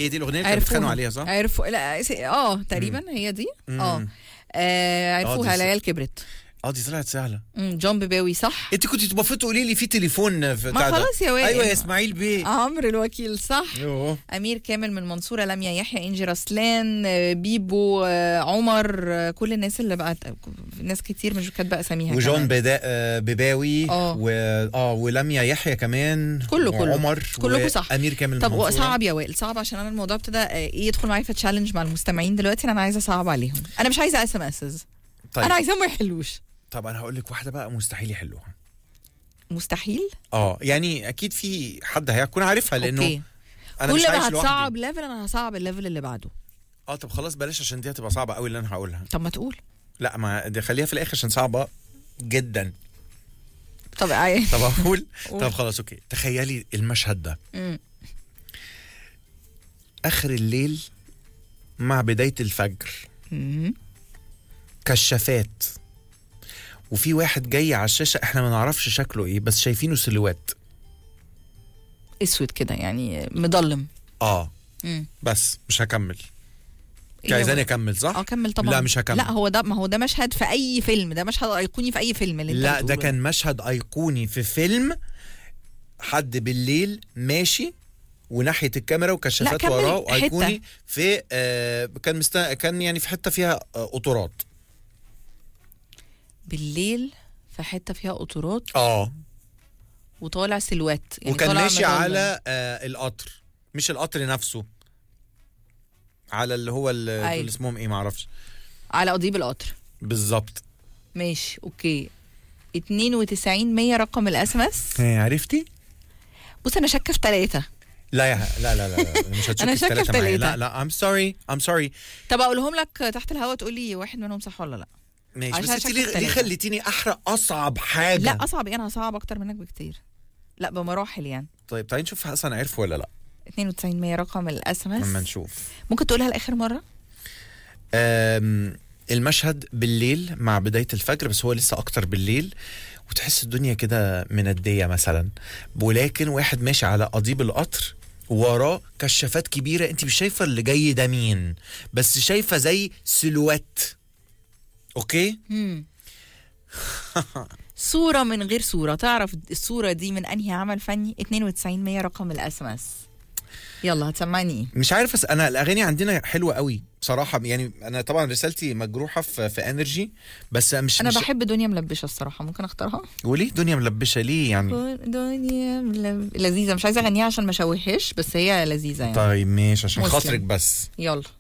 هي دي الاغنيه اللي كانوا عرفوها بيتخانقوا عليها صح؟ عرفوا لا س- اه تقريبا هي دي اه مم. آه، عرفوها دي س- العيال كبرت اه دي طلعت سهله مم، جون بيباوي صح انت كنت المفروض تقولي لي في تليفون في ما بتاع ده. خلاص يا وائل. ايوه يا اسماعيل بيه عمرو الوكيل صح يوه. امير كامل من منصوره لميا يحيى انجي رسلان آه، بيبو آه، عمر آه، كل الناس اللي بقت ناس كتير مش كاتبه اساميها وجون كمان. بدا آه، بباوي آه. و اه ولميا يحيى كمان كله- كله. وعمر كلكم صح. امير كامل طب منصورة. صعب يا وائل صعب عشان انا الموضوع ابتدى آه، ايه يدخل معايا في تشالنج مع المستمعين دلوقتي انا عايزه اصعب عليهم انا مش عايزه اس ام اسز طيب انا عايزاهم ما يحلوش طب انا هقول لك واحده بقى مستحيل يحلوها مستحيل اه يعني اكيد في حد هيكون عارفها لانه اوكي انا مش كل عايش ما لوحدي هتصعب ليفل انا هصعب الليفل اللي بعده اه طب خلاص بلاش عشان دي هتبقى صعبه قوي اللي انا هقولها طب ما تقول لا ما دي خليها في الاخر عشان صعبه جدا طب عاي- طب اقول قول. طب خلاص اوكي تخيلي المشهد ده مم. اخر الليل مع بدايه الفجر مم. كشافات وفي واحد جاي على الشاشه احنا ما نعرفش شكله ايه بس شايفينه سيلوات اسود كده يعني مضلم اه مم. بس مش هكمل إيه عايزاني هو؟ اكمل صح اه كمل طبعا لا مش هكمل لا هو ده ما هو ده مشهد في اي فيلم ده مشهد ايقوني في اي فيلم اللي انت لا ده بتقوله. كان مشهد ايقوني في فيلم حد بالليل ماشي وناحيه الكاميرا وكشافات كمل وراه حتة. ايقوني في آه كان مست... كان يعني في حته فيها آه قطورات بالليل في حته فيها قطورات اه وطالع سلوات يعني وكان طالع ماشي مضلم. على آه القطر مش القطر نفسه على اللي هو ال- أيوة. دول اسمهم ايه معرفش على قضيب القطر بالظبط ماشي اوكي 92 100 رقم الاس ام اس عرفتي؟ بص انا شاكه في ثلاثه لا يا لا لا لا, لا مش هتشوفي أنا شاكة في التلاتة معايا. تلاتة. لا لا I'm sorry I'm sorry طب اقولهم لك تحت الهواء تقول لي واحد منهم صح ولا لا ماشي عشان بس انت شاكة ليه, في ليه تلاتة. خليتيني احرق اصعب حاجه لا اصعب ايه انا هصعب اكتر منك بكتير لا بمراحل يعني طيب تعالي نشوف حسن عرف ولا لا 92 100 رقم الاس ام اما اس نشوف ممكن تقولها لاخر مره أم، المشهد بالليل مع بداية الفجر بس هو لسه أكتر بالليل وتحس الدنيا كده مندية مثلا ولكن واحد ماشي على قضيب القطر وراه كشافات كبيرة انت مش شايفة اللي جاي ده مين بس شايفة زي سيلوات اوكي مم. صورة من غير صورة تعرف الصورة دي من أنهي عمل فني 92 100 رقم الاس ام اس يلا هتسمعني ايه مش عارف بس انا الاغاني عندنا حلوه قوي بصراحه يعني انا طبعا رسالتي مجروحه في, في انرجي بس مش أنا مش بحب دنيا ملبشة الصراحة ممكن أختارها وليه دنيا ملبشه ليه يعني دنيا ملب... لذيذة مش عايزة أغنيها عشان ما أشوهش بس هي لذيذة يعني طيب ماشي عشان مسلم. خاطرك بس يلا